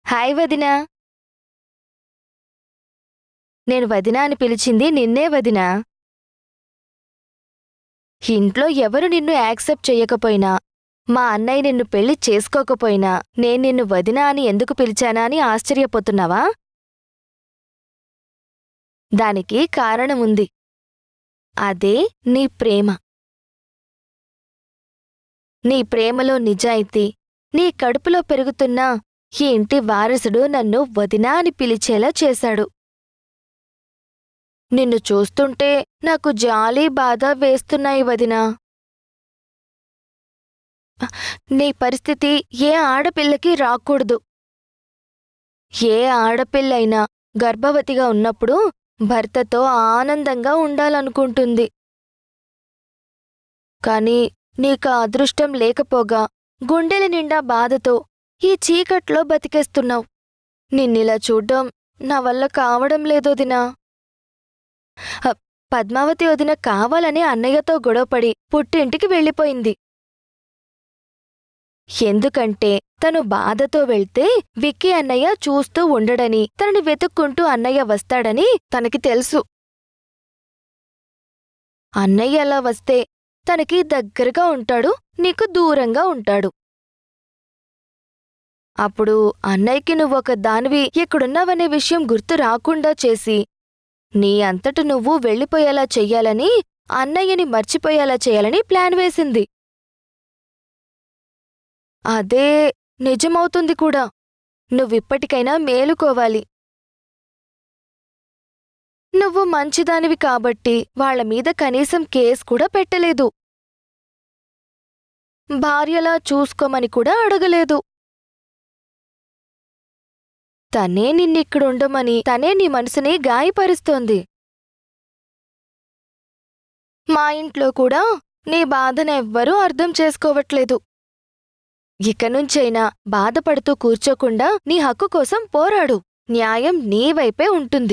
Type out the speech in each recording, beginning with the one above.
hi వదినా నేను వదినా అని పిలిచింది నిన్నే వదినా ఇంట్లో ఎవరు నిన్ను యాక్సెప్ట్ చెయ్యకపోయినా మా అన్నయ్య నిన్ను పెళ్లి చేసుకోకపోయినా నేను నిన్ను వదినా అని ఎందుకు పిలిచానా అని ఆశ్చర్యపోతున్నావా దానికి కారణముంది అదే నీ ప్రేమ నీ ప్రేమలో నిజాయితీ నీ కడుపులో పెరుగుతున్న ఈ ఇంటి వారసుడు నన్ను వదినా అని పిలిచేలా చేశాడు నిన్ను చూస్తుంటే నాకు జాలి బాధ వేస్తున్నాయి వదినా నీ పరిస్థితి ఏ ఆడపిల్లకి రాకూడదు ఏ ఆడపిల్లైనా గర్భవతిగా ఉన్నప్పుడు భర్తతో ఆనందంగా ఉండాలనుకుంటుంది కాని నీకు ఆ అదృష్టం లేకపోగా గుండెల నిండా బాధతో ఈ చీకట్లో బతికేస్తున్నావు నిన్నిలా చూడ్డం నా వల్ల కావడం లేదోదినా అ, పద్మావతి వదిన కావాలని అన్నయ్యతో గొడవపడి పుట్టింటికి వెళ్ళిపోయింది ఎందుకంటే తను బాధతో వెళ్తే విక్కీ అన్నయ్య చూస్తూ ఉండడని తనని వెతుక్కుంటూ అన్నయ్య వస్తాడని తనకి తెలుసు అన్నయ్య అలా వస్తే తనకి దగ్గరగా ఉంటాడు నీకు దూరంగా ఉంటాడు అప్పుడు అన్నయ్యకి నువ్వొక దానివి ఇక్కడున్నావనే విషయం గుర్తు రాకుండా చేసి నీ అంతట నువ్వు వెళ్ళిపోయేలా చెయ్యాలని అన్నయ్యని మర్చిపోయేలా చేయాలని ప్లాన్ వేసింది అదే నిజమవుతుంది కూడా నువ్విప్పటికైనా మేలుకోవాలి నువ్వు మంచిదానివి కాబట్టి వాళ్ళ మీద కనీసం కేస్ కూడా పెట్టలేదు భార్యలా చూసుకోమని కూడా అడగలేదు తనే నిన్నిక్కడుండమని తనే నీ మనసుని గాయపరుస్తోంది మా ఇంట్లో కూడా నీ బాధనెవ్వరూ అర్థం చేసుకోవట్లేదు ఇక నుంచైనా బాధపడుతూ కూర్చోకుండా నీ హక్కు కోసం పోరాడు న్యాయం నీ వైపే ఉంటుంది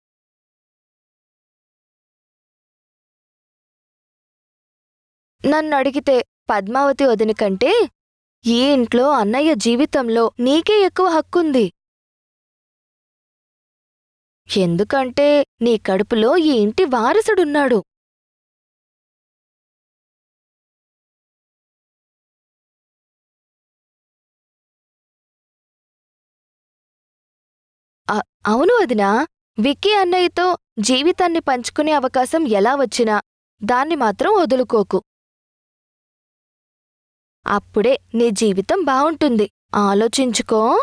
నన్నడిగితే పద్మావతి వదిన కంటే ఈ ఇంట్లో అన్నయ్య జీవితంలో నీకే ఎక్కువ హక్కుంది ఎందుకంటే నీ కడుపులో ఈ ఇంటి వారసుడున్నాడు అ- అవును వదినా విక్కీ అన్నయ్యతో జీవితాన్ని పంచుకునే అవకాశం ఎలా వచ్చినా దాన్ని మాత్రం వదులుకోకు అప్పుడే నీ జీవితం బావుంటుంది ఆలోచించుకో